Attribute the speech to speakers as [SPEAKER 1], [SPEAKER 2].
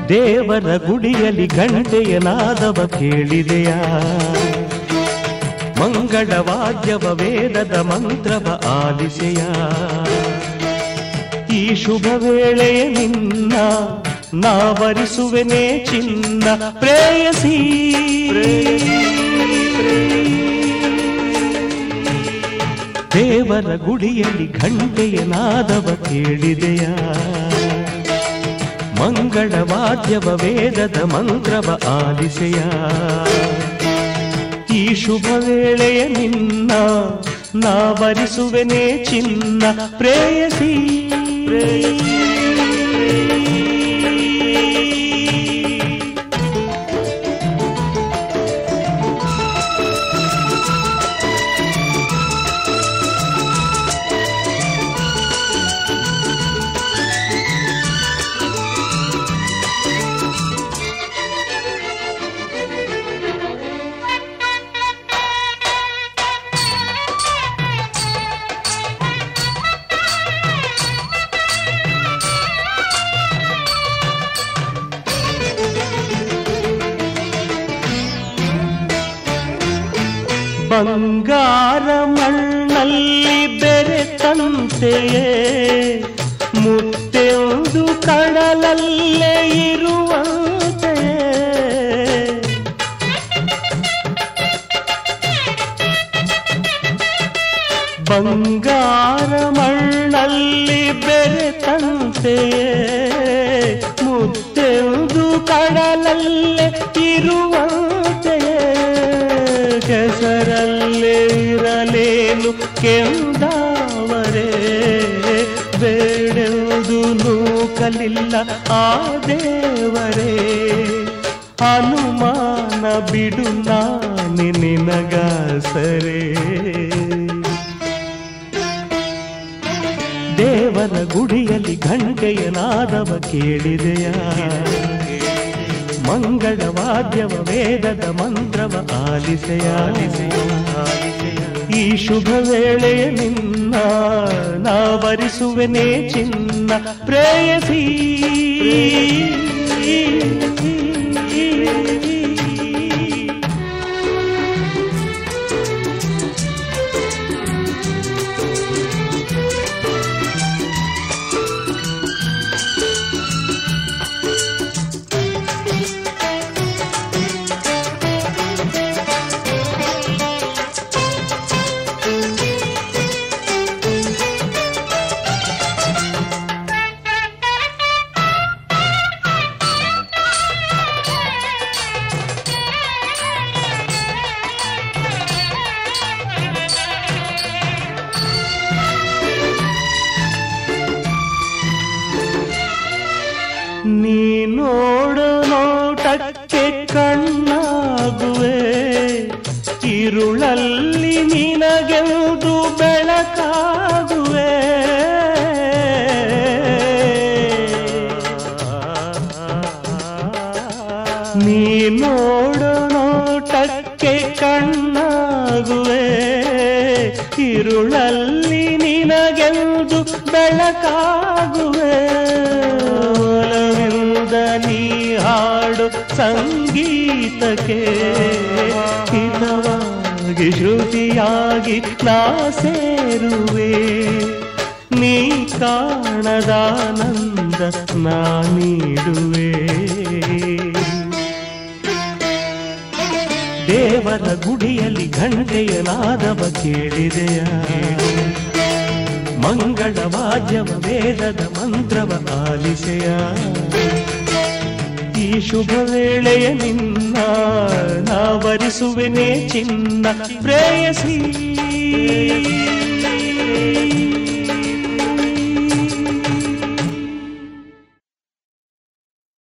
[SPEAKER 1] ದೇವರ ಗುಡಿಯಲ್ಲಿ ಗಂಟೆಯ ನಾದವ ಕೇಳಿದೆಯ ಮಂಗಳ ವಾದ್ಯವ ವೇದದ ಮಂತ್ರವ ಆಲಿಸೆಯ ಈ ಶುಭ ವೇಳೆಯ ನಿನ್ನ ನಾವರಿಸುವೆನೇ ಚಿನ್ನ ಪ್ರೇಯಸಿ ದೇವರ ಗುಡಿಯಲ್ಲಿ ಘಂಟೆಯ ನಾದವ ಕೇಳಿದೆಯ ಮಂಗಳ ವಾದ್ಯವ ವೇದದ ಮಂತ್ರವ ಆಲಿಸೆಯ ಈ ಶುಭ ವೇಳೆಯ ನಿನ್ನ ನಾವರಿಸುವೆನೇ ಚಿನ್ನ ಪ್ರೇಯಸಿ ಬಂಗಾರ ಮಣ್ಣಲ್ಲಿ ಬೆರೆತಂತೆಯೇ ಮುತ್ತೆಂದು ಕಡಲಲ್ಲೇ ಇರುವಂತೆಯೇ ಬಂಗಾರ ಮಣ್ಣಲ್ಲಿ ಬೆರೆತಂತೆಯೇ ಮುತ್ತೆಂದು ಕಡಲಲ್ಲೇ ಇರುವಂತೆಯೇ ಕೆಸರಲ್ಲೇ ಇರಲೇನು ಕೆಂದಾವರೇ ಬೇಡೆಂದು ನೂಕಲಿಲ್ಲ ಆ ದೇವರೇ ಅನುಮಾನ ಬಿಡು ನಾನಿ ನಿನಗಾಸರೇ ದೇವರ ಗುಡಿಯಲ್ಲಿ ಗಂಟೆಯ ನಾದವ ಕೇಳಿದೆಯ ಮಂಗಳ ವಾದ್ಯವ ವೇದದ ಮಂತ್ರವ ಆಲಿಸೆಯ ಈ ಶುಭ ವೇಳೆಯ ನಿನ್ನ ನಾವರಿಸುವೆನೇ ಚಿನ್ನ ಪ್ರೇಯಸಿ ನೀ ನೋಡು ನೋಟಕ್ಕೆ ಕಣ್ಣಾಗುವೆ ഇരുളಲ್ಲಿ ನಿನಗೆಂದು ಬೆಳಕಾಗುವೆ ನೀ ನೋಡು ನೋಟಕ್ಕೆ ಕಣ್ಣಾಗುವೆ ഇരുಳಲ್ಲಿ ನಿನಗೆಂದು ಬೆಳಕಾಗುವೆ ಒಲವಿಂದ ನೀ ಹಾಡು ಸಂಗೀತಕ್ಕೆ ಹಿತವಾಗಿ ಶ್ರುತಿಯಾಗಿ ನಾ ಸೇರುವೆ ನೀ ಕಾಣದಾನಂದ ನಾ ನೀಡುವೆ ದೇವರ ಗುಡಿಯಲ್ಲಿ ಘಂಟೆಯ ನಾದವ ಕೇಳಿದೆಯ ಮಂಗಳ ವಾದ್ಯವ ವೇದದ ಮಂತ್ರವ ಆಲಿಸೆಯ ಈ ಶುಭ ವೇಳೆಯ ನಿನ್ನ ನಾವರಿಸುವೆನೇ ಚಿನ್ನ ಪ್ರೇಯಸಿ